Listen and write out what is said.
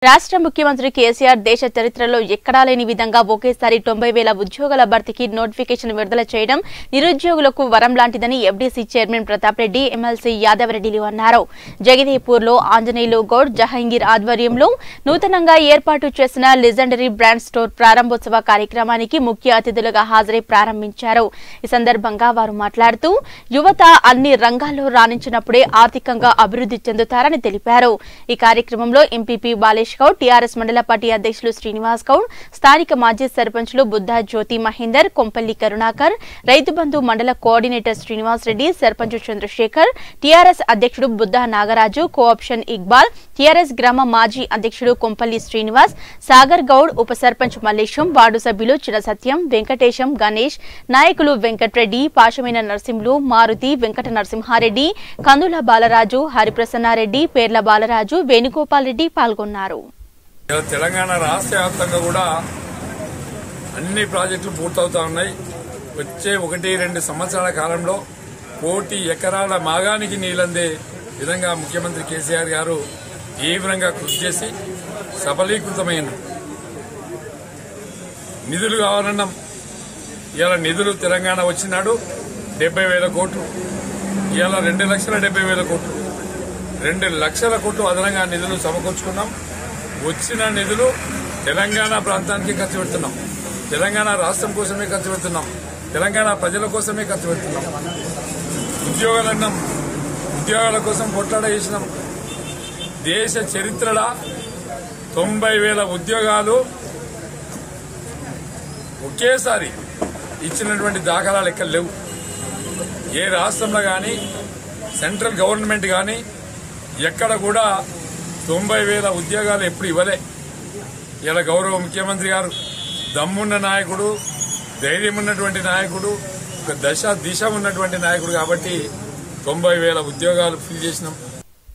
రాష్ట్ర ముఖ్యమంత్రి కేసీఆర్ దేశ చరిత్రలో ఎక్కడా లేని విధంగా ఒకేసారి తొంభై వేల ఉద్యోగాల భర్తీకి నోటిఫికేషన్ విడుదల చేయడం నిరుద్యోగులకు వరం లాంటిదని FDC chairman Pratap Reddy MLC యాదవరెడ్డిలు అన్నారు జగదీపూర్ లో ఆంజనేయులు గౌడ్ జహంగీర్ ఆధ్వర్యంలో నూతనంగా ఏర్పాటు చేసిన లెజెండరీ బ్రాండ్ స్టోర్ ప్రారంభోత్సవ కార్యక్రమానికి ముఖ్య అతిథులుగా హాజరై ప్రారంభించారు ఈ సందర్భంగా వారు మాట్లాడుతూ యువత అన్ని రంగాల్లో రాణించినప్పుడే ఆర్థికంగా అభివృద్ధి చెందుతారని తెలిపారు ఈ కార్యక్రమంలో ఎంపీపీ బాలేష్ గౌడ్ టీఆర్ఎస్ మండల పార్టీ అధ్యక్షులు శ్రీనివాస్ గౌడ్ స్థానిక మాజీ సర్పంచ్లు బుద్ధా జ్యోతి మహేందర్ కొంపల్లి కరుణాకర్ రైతు బంధు మండల కోఆర్డినేటర్ శ్రీనివాస్ రెడ్డి సర్పంచ్ చంద్రశేఖర్ టీఆర్ఎస్ అధ్యక్షుడు బుద్ధా నాగరాజు కోఆప్షన్ ఇక్బాల్ టీఆర్ఎస్ గ్రామ మాజీ అధ్యక్షుడు కొంపల్లి శ్రీనివాస్ సాగర్ గౌడ్ ఉప సర్పంచ్ మల్లేశం వార్డు సభ్యులు చిన్న సత్యం వెంకటేశం గణేష్ నాయకులు వెంకట్రెడ్డి పాశమైన నరసింహులు మారుతి వెంకట నరసింహారెడ్డి కందుల బాలరాజు హరిప్రసన్నారెడ్డి పేర్ల బాలరాజు వేణుగోపాల్ రెడ్డి పాల్గొన్నారు ఇలా తెలంగాణ రాష్ట్ర వ్యాప్తంగా కూడా అన్ని ప్రాజెక్టులు పూర్తవుతా ఉన్నాయి వచ్చే ఒకటి రెండు సంవత్సరాల కాలంలో కోటి ఎకరాల మాగానికి నీళ్ళందే విధంగా ముఖ్యమంత్రి కేసీఆర్ గారు తీవ్రంగా కృషి చేసి సఫలీకృతమైన నిధులు కావాలన్నాం ఇలా నిధులు తెలంగాణ వచ్చినాడు డెబ్బై వేల కోట్లు ఇవాళ రెండు లక్షల డెబ్బై వేల కోట్లు రెండు లక్షల కోట్లు అదనంగా నిధులు సమకూర్చుకున్నాం వచ్చిన నిధులు తెలంగాణ ప్రాంతానికి ఖర్చు పెడుతున్నాం తెలంగాణ రాష్ట్రం కోసమే ఖర్చు పెడుతున్నాం తెలంగాణ ప్రజల కోసమే ఖర్చు పెడుతున్నాం ఉద్యోగాలు అన్నాం ఉద్యోగాల కోసం కొట్లాడ చేసినాం దేశ చరిత్రలో తొంభై వేల ఉద్యోగాలు ఒకేసారి ఇచ్చినటువంటి దాఖలాలు ఎక్కడ లేవు ఏ రాష్ట్రంలో కానీ సెంట్రల్ గవర్నమెంట్ కానీ ఎక్కడ కూడా తొంభై వేల ఉద్యోగాలు ఎప్పుడు ఇవ్వలే ఇలా గౌరవ ముఖ్యమంత్రి గారు దమ్మున్న నాయకుడు ధైర్యం ఉన్నటువంటి నాయకుడు ఒక దశ దిశ ఉన్నటువంటి నాయకుడు కాబట్టి తొంభై వేల ఉద్యోగాలు ఫిల్ చేసినాం